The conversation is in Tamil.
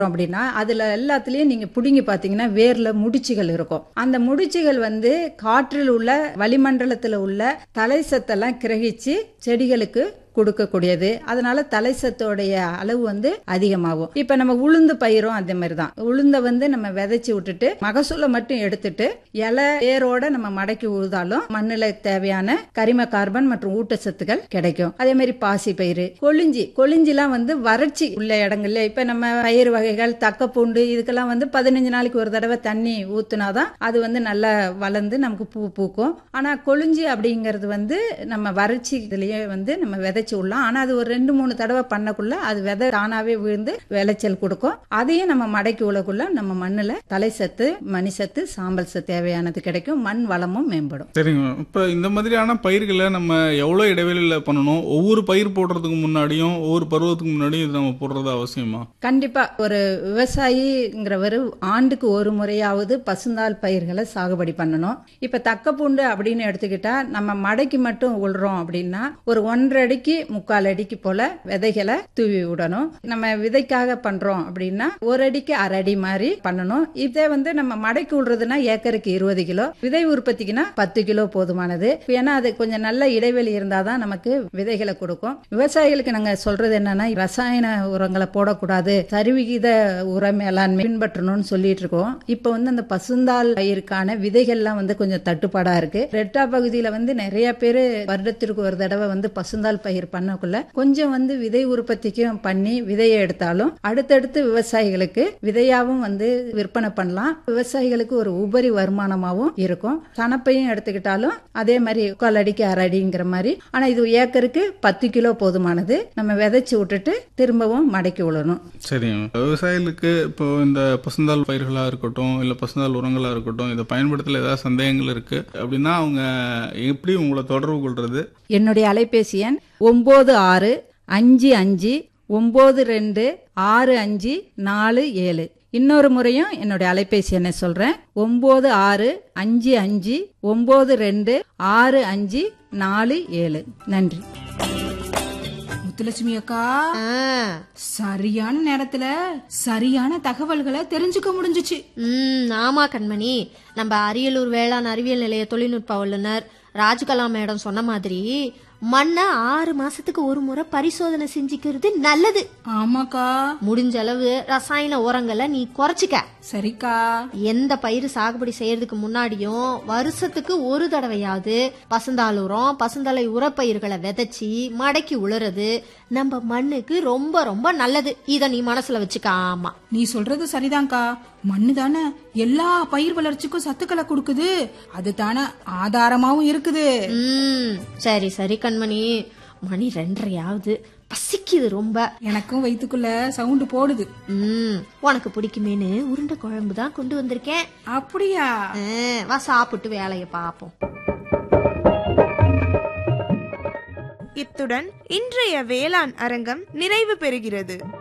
அப்படின்னா அதுல எல்லாத்துலயும் நீங்க புடுங்கி பாத்தீங்கன்னா வேர்ல முடிச்சுகள் இருக்கும் அந்த முடிச்சுகள் வந்து காற்றில் உள்ள வளிமண்டலத்துல உள்ள தலை சத்தெல்லாம் கிரகிச்சு செடிகளுக்கு கொடுக்கக்கூடியது அதனால தலை சத்தோடைய அளவு வந்து அதிகமாகும் இப்ப நம்ம உளுந்து பயிரும் அதே மாதிரி தான் உளுந்த வந்து நம்ம விதைச்சு விட்டுட்டு மகசூலை மட்டும் எடுத்துட்டு இலை வேரோட நம்ம மடக்கி உழுதாலும் மண்ணுல தேவையான கரிம கார்பன் மற்றும் ஊட்டச்சத்துக்கள் கிடைக்கும் அதே மாதிரி பாசி பயிறு கொளிஞ்சி கொளிஞ்சிலாம் வந்து வறட்சி உள்ள இடங்கள்ல இப்ப நம்ம பயிர் வகைகள் தக்கப்பூண்டு இதுக்கெல்லாம் வந்து பதினஞ்சு நாளைக்கு ஒரு தடவை தண்ணி ஊத்துனாதான் அது வந்து நல்லா வளர்ந்து நமக்கு பூ பூக்கும் ஆனா கொளிஞ்சி அப்படிங்கிறது வந்து நம்ம வறட்சி இதுலயே வந்து நம்ம விதைச்சு விடலாம் ஆனா அது ஒரு ரெண்டு மூணு தடவை பண்ணக்குள்ள அது விதை தானாவே விழுந்து விளைச்சல் கொடுக்கும் அதையும் நம்ம மடக்கி விடக்குள்ள நம்ம மண்ணுல தலை சத்து மணி சத்து சாம்பல் சத்து தேவையானது கிடைக்கும் மண் வளமும் மேம்படும் சரிங்க மேம் இப்போ இந்த மாதிரியான பயிர்களை நம்ம எவ்வளோ இடைவெளியில் பண்ணணும் ஒவ்வொரு பயிர் போடுறதுக்கு முன்னாடியும் ஒவ்வொரு பருவத்துக்கு முன்னாடியும் இது நம்ம போடுறது அவசியமா கண்டிப்பா ஒரு விவசாயிங்கிறவர் ஆண்டுக்கு ஒரு முறையாவது பசுந்தாள் பயிர்களை சாகுபடி பண்ணணும் இப்ப தக்கப்பூண்டு அப்படின்னு எடுத்துக்கிட்டா நம்ம மடைக்கு மட்டும் உள்றோம் அப்படின்னா ஒரு ஒன்றரை அடிக்கு முக்கால் அடிக்கு போல விதைகளை தூவி விடணும் நம்ம விதைக்காக பண்றோம் அப்படின்னா ஒரு அடிக்கு அரை அடி மாதிரி பண்ணணும் இதே வந்து நம்ம மடைக்கு விடுறதுன்னா ஏக்கருக்கு இருபது கிலோ விதை உற்பத்திக்குன்னா பத்து கிலோ போதுமானது ஏன்னா அது கொஞ்சம் நல்ல இடைவெளி இருந்தாதான் நமக்கு விதைகளை கொடுக்கும் விவசாயிகளுக்கு நாங்க சொல்றது என்னன்னா ரசாயன உரங்களை போடக்கூடாது சரிவிகித உர மேலாண்மை பின்பற்றணும்னு சொல்லிட்டு இருக்கோம் இப்ப வந்து அந்த பசுந்தாள் பயிருக்கான விதைகள்லாம் வந்து கொஞ்சம் தட்டுப்பாடா இருக்கு ரெட்டா பகுதியில வந்து நிறைய பேர் வருடத்திற்கு ஒரு தடவை வந்து பசுந்தாள் பயிர் பண்ணக்குள்ள கொஞ்சம் வந்து விதை உற்பத்திக்கும் பண்ணி விதையை எடுத்தாலும் அடுத்தடுத்து விவசாயிகளுக்கு விதையாவும் வந்து விற்பனை பண்ணலாம் விவசாயிகளுக்கு ஒரு உபரி வருமானமாவும் இருக்கும் சனப்பையும் எடுத்துக்கிட்டாலும் அதே மாதிரி முக்கால் அடிக்கு அரை அடிங்கிற மாதிரி ஆனா இது ஏக்கருக்கு பத்து கிலோ போதுமானது நம்ம விதைச்சு விட்டுட்டு திரும்பவும் மடக்கி விடணும் சரிங்க மேம் விவசாயிகளுக்கு இப்போ இந்த பசுந்தாள் பயிர்களாக இருக்கட்டும் இல்லை பசுந்தாள் உரங்களாக இருக்கட்டும் இதை பயன்படுத்தல ஏதாவது சந்தேகங்கள் இருக்கு அப்படின்னா அவங்க எப்படி உங்களை தொடர்பு கொள்றது என்னுடைய அலைபேசி எண் ஒன்பது ஆறு அஞ்சு அஞ்சு ஒன்பது ரெண்டு ஆறு அஞ்சு நாலு ஏழு இன்னொரு முறையும் என்னுடைய அலைபேசி எண்ணை சொல்றேன் ஒன்பது ஆறு அஞ்சு அஞ்சு ஒன்பது ரெண்டு ஆறு அஞ்சு நாலு ஏழு நன்றி முத்துலட்சுமி அக்கா ஆ, சரியான நேரத்துல சரியான தகவல்களை தெரிஞ்சுக்க முடிஞ்சுச்சு ம் ஆமா கண்மணி நம்ம அரியலூர் வேளாண் அறிவியல் நிலைய தொழில்நுட்ப வல்லுனர் ராஜ்கலா மேடம் சொன்ன மாதிரி மண்ணை ஆறு மாசத்துக்கு ஒரு முறை பரிசோதனை செஞ்சுக்கிறது நல்லது ஆமாக்கா முடிஞ்ச அளவு ரசாயன உரங்களை நீ குறைச்சிக்க சரிக்கா எந்த பயிர் சாகுபடி செய்யறதுக்கு முன்னாடியும் வருஷத்துக்கு ஒரு தடவையாவது பசுந்தாள் உரம் பசுந்தலை உரப்பயிர்களை விதைச்சி மடக்கி உழுறது நம்ம மண்ணுக்கு ரொம்ப ரொம்ப நல்லது இத நீ மனசுல வச்சுக்க ஆமா நீ சொல்றது சரிதான்க்கா மண்ணு தானே எல்லா பயிர் வளர்ச்சிக்கும் சத்துக்களை கொடுக்குது அது தானே ஆதாரமாவும் இருக்குது ம் சரி சரி கண்மணி மணி ரெண்டரையாவது பசிக்குது ரொம்ப எனக்கும் வயித்துக்குள்ள சவுண்டு போடுது ம் உனக்கு பிடிக்குமேனு உருண்டை குழம்பு தான் கொண்டு வந்திருக்கேன் அப்படியா ஆ, வா சாப்பிட்டு வேலையை பார்ப்போம் இத்துடன் இன்றைய வேளாண் அரங்கம் நிறைவு பெறுகிறது